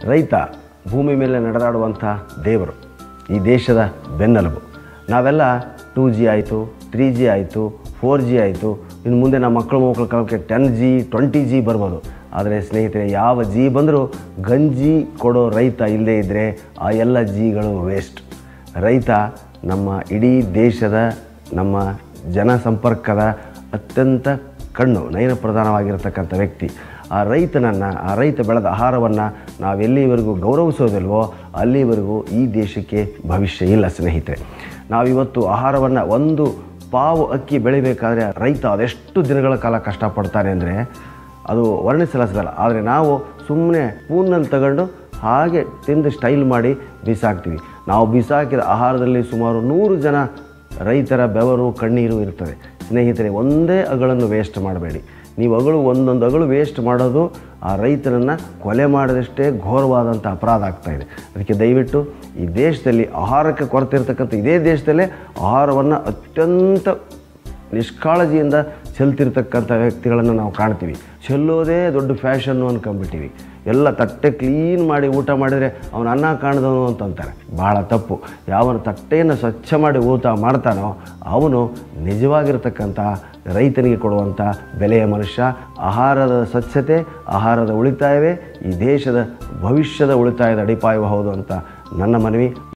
ರೈತ ಭೂಮಿ ಮೇಲೆ ನಡೆದಾಡುವಂಥ ದೇವರು ಈ ದೇಶದ ಬೆನ್ನೆಲುಬು ನಾವೆಲ್ಲ ಟೂ ಜಿ ಆಯಿತು ತ್ರೀ ಜಿ ಆಯಿತು ಫೋರ್ ಜಿ ಆಯಿತು ಇನ್ನು ಮುಂದೆ ನಮ್ಮ ಮಕ್ಕಳು ಮಕ್ಕಳ ಕಾಲಕ್ಕೆ ಟೆನ್ ಜಿ ಟ್ವೆಂಟಿ ಜಿ ಬರ್ಬೋದು ಆದರೆ ಸ್ನೇಹಿತರೆ ಯಾವ ಜಿ ಬಂದರೂ ಗಂಜಿ ಕೊಡೋ ರೈತ ಇಲ್ಲದೇ ಇದ್ದರೆ ಆ ಎಲ್ಲ ಜಿಗಳು ವೇಸ್ಟ್ ರೈತ ನಮ್ಮ ಇಡೀ ದೇಶದ ನಮ್ಮ ಜನಸಂಪರ್ಕದ ಅತ್ಯಂತ ಕಣ್ಣು ನಯನ ಪ್ರಧಾನವಾಗಿರತಕ್ಕಂಥ ವ್ಯಕ್ತಿ ಆ ರೈತನನ್ನು ಆ ರೈತ ಬೆಳೆದ ಆಹಾರವನ್ನು ನಾವೆಲ್ಲಿವರೆಗೂ ಗೌರವಿಸೋದಿಲ್ವೋ ಅಲ್ಲಿವರೆಗೂ ಈ ದೇಶಕ್ಕೆ ಭವಿಷ್ಯ ಇಲ್ಲ ಸ್ನೇಹಿತರೆ ನಾವಿವತ್ತು ಆಹಾರವನ್ನು ಒಂದು ಪಾವು ಅಕ್ಕಿ ಬೆಳಿಬೇಕಾದ್ರೆ ರೈತ ಅದೆಷ್ಟು ದಿನಗಳ ಕಾಲ ಕಷ್ಟಪಡ್ತಾನೆ ಅಂದರೆ ಅದು ವರ್ಣಿಸಲಾಸದಲ್ಲ ಆದರೆ ನಾವು ಸುಮ್ಮನೆ ಸ್ಪೂನಲ್ಲಿ ತಗೊಂಡು ಹಾಗೆ ತಿಂದು ಸ್ಟೈಲ್ ಮಾಡಿ ಬಿಸಾಕ್ತೀವಿ ನಾವು ಬಿಸಾಕಿದ ಆಹಾರದಲ್ಲಿ ಸುಮಾರು ನೂರು ಜನ ರೈತರ ಬೆವರು ಕಣ್ಣೀರು ಇರ್ತದೆ ಸ್ನೇಹಿತರೆ ಒಂದೇ ಅಗಳನ್ನು ವೇಸ್ಟ್ ಮಾಡಬೇಡಿ ನೀವು ಅಗಳು ಒಂದೊಂದು ಅಗಳು ವೇಸ್ಟ್ ಮಾಡೋದು ಆ ರೈತನನ್ನು ಕೊಲೆ ಮಾಡಿದಷ್ಟೇ ಘೋರವಾದಂಥ ಅಪರಾಧ ಆಗ್ತಾಯಿದೆ ಅದಕ್ಕೆ ದಯವಿಟ್ಟು ಈ ದೇಶದಲ್ಲಿ ಆಹಾರಕ್ಕೆ ಕೊರತೆ ಇರತಕ್ಕಂಥ ಇದೇ ದೇಶದಲ್ಲೇ ಆಹಾರವನ್ನು ಅತ್ಯಂತ ನಿಷ್ಕಾಳಜಿಯಿಂದ ಚೆಲ್ತಿರ್ತಕ್ಕಂಥ ವ್ಯಕ್ತಿಗಳನ್ನು ನಾವು ಕಾಣ್ತೀವಿ ಚೆಲ್ಲೋದೇ ದೊಡ್ಡ ಫ್ಯಾಷನ್ನು ಅನ್ಕೊಂಬಿಟ್ಟಿವಿ ಎಲ್ಲ ತಟ್ಟೆ ಕ್ಲೀನ್ ಮಾಡಿ ಊಟ ಮಾಡಿದರೆ ಅವನು ಅನ್ನ ಕಾಣ್ದವನು ಅಂತಂತಾರೆ ಭಾಳ ತಪ್ಪು ಯಾವನು ತಟ್ಟೆಯನ್ನು ಸ್ವಚ್ಛ ಮಾಡಿ ಊಟ ಮಾಡ್ತಾನೋ ಅವನು ನಿಜವಾಗಿರ್ತಕ್ಕಂಥ ರೈತನಿಗೆ ಕೊಡುವಂಥ ಬೆಲೆಯ ಮನುಷ್ಯ ಆಹಾರದ ಸ್ವಚ್ಛತೆ ಆಹಾರದ ಉಳಿತಾಯವೇ ಈ ದೇಶದ ಭವಿಷ್ಯದ ಉಳಿತಾಯದ ಅಡಿಪಾಯವು ಹೌದು ಅಂತ ನನ್ನ ಮನವಿ